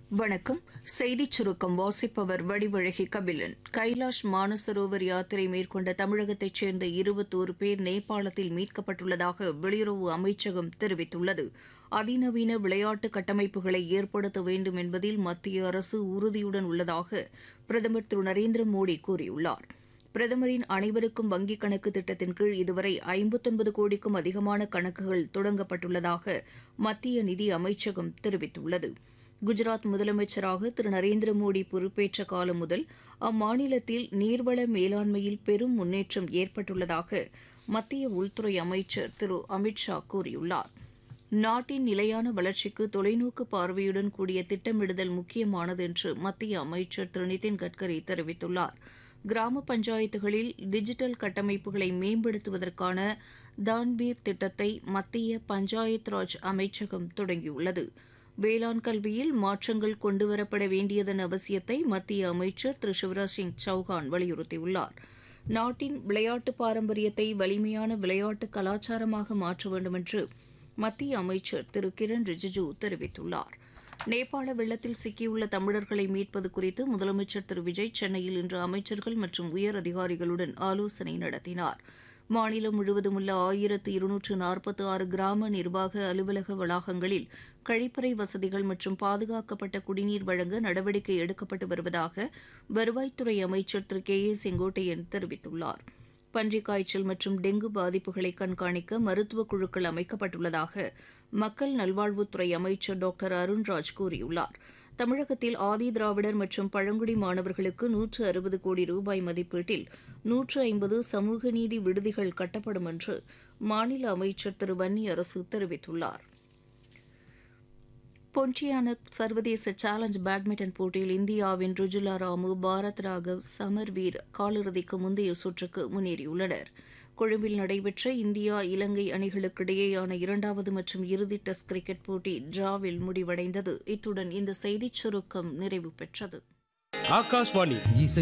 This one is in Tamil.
வணக்கம் செய்திச் சுருக்கம் வாசிப்பவர் வடிவழகி கபிலன் கைலாஷ் மானசரோவர் யாத்திரை மேற்கொண்ட தமிழகத்தைச் சேர்ந்த இருபத்தோரு பேர் நேபாளத்தில் மீட்கப்பட்டுள்ளதாக வெளியுறவு அமைச்சகம் தெரிவித்துள்ளது அதிநவீன விளையாட்டு கட்டமைப்புகளை ஏற்படுத்த வேண்டும் என்பதில் மத்திய அரசு உறுதியுடன் உள்ளதாக பிரதமர் திரு நரேந்திர மோடி கூறியுள்ளார் பிரதமரின் அனைவருக்கும் வங்கிக் கணக்கு திட்டத்தின் கீழ் இதுவரை ஐம்பத்தொன்பது கோடிக்கும் அதிகமான கணக்குகள் தொடங்கப்பட்டுள்ளதாக மத்திய நிதி அமைச்சகம் தெரிவித்துள்ளது குஜராத் முதலமைச்சராக திரு நரேந்திர மோடி பொறுப்பேற்ற காலம் முதல் அம்மாநிலத்தில் நீர்வள மேலாண்மையில் பெரும் முன்னேற்றம் ஏற்பட்டுள்ளதாக மத்திய உள்துறை அமைச்சர் திரு அமித் ஷா கூறியுள்ளார் நாட்டின் நிலையான வளர்ச்சிக்கு தொலைநோக்கு பார்வையுடன் கூடிய திட்டமிடுதல் முக்கியமானது என்று மத்திய அமைச்சர் திரு நிதின் கட்கரி தெரிவித்துள்ளார் கிராம பஞ்சாயத்துகளில் டிஜிட்டல் கட்டமைப்புகளை மேம்படுத்துவதற்கான தான்பீர் திட்டத்தை மத்திய பஞ்சாயத் ராஜ் அமைச்சகம் தொடங்கியுள்ளது வேளாண் கல்வியில் மாற்றங்கள் கொண்டுவரப்பட வேண்டியதன் அவசியத்தை மத்திய அமைச்சர் திரு சிவராஜ் சிங் சௌஹான் வலியுறுத்தியுள்ளார் நாட்டின் விளையாட்டு பாரம்பரியத்தை வலிமையான விளையாட்டு கலாச்சாரமாக மாற்ற வேண்டும் என்று மத்திய அமைச்சர் திரு கிரண் ரிஜிஜு தெரிவித்துள்ளார் நேபாள வெள்ளத்தில் சிக்கியுள்ள தமிழர்களை மீட்பது குறித்து முதலமைச்சர் திரு விஜய் சென்னையில் இன்று அமைச்சர்கள் மற்றும் உயர் அதிகாரிகளுடன் ஆலோசனை நடத்தினார் மாநிலம் முழுவதும் உள்ள ஆயிரத்து இருநூற்று நாற்பத்தி ஆறு கிராம நிர்வாக அலுவலக வளாகங்களில் கழிப்பறை வசதிகள் மற்றும் பாதுகாக்கப்பட்ட குடிநீர் வழங்க நடவடிக்கை எடுக்கப்பட்டு வருவதாக வருவாய்த்துறை அமைச்சர் திரு கே ஏ செங்கோட்டையன் தெரிவித்துள்ளார் பன்றிக் காய்ச்சல் மற்றும் டெங்கு பாதிப்புகளை கண்காணிக்க மருத்துவ குழுக்கள் அமைக்கப்பட்டுள்ளதாக மக்கள் நல்வாழ்வுத்துறை அமைச்சர் டாக்டர் அருண்ராஜ் கூறியுள்ளார் தமிழகத்தில் ஆதி திராவிடர் மற்றும் பழங்குடி மாணவர்களுக்கு நூற்று அறுபது கோடி ரூபாய் மதிப்பீட்டில் நூற்று ஐம்பது சமூக நீதி விடுதிகள் கட்டப்படும் என்று மாநில அமைச்சர் திரு வன்னி அரசு தெரிவித்துள்ளார் பொன்டியானக் சர்வதேச சேலஞ்ச் பேட்மிண்டன் போட்டியில் இந்தியாவின் ருஜுலா ராமு பாரத் ராகவ் சமர் வீர் காலிறுதிக்கு முந்தைய சுற்றுக்கு முன்னேறியுள்ளனர் கொழும்பில் நடைபெற்ற இந்தியா இலங்கை அணிகளுக்கிடையேயான இரண்டாவது மற்றும் இறுதி டெஸ்ட் கிரிக்கெட் போட்டி டிராவில் முடிவடைந்தது இத்துடன் இந்த செய்திச் சுருக்கம் நிறைவு பெற்றது ஆகாஷ்வாணி இசை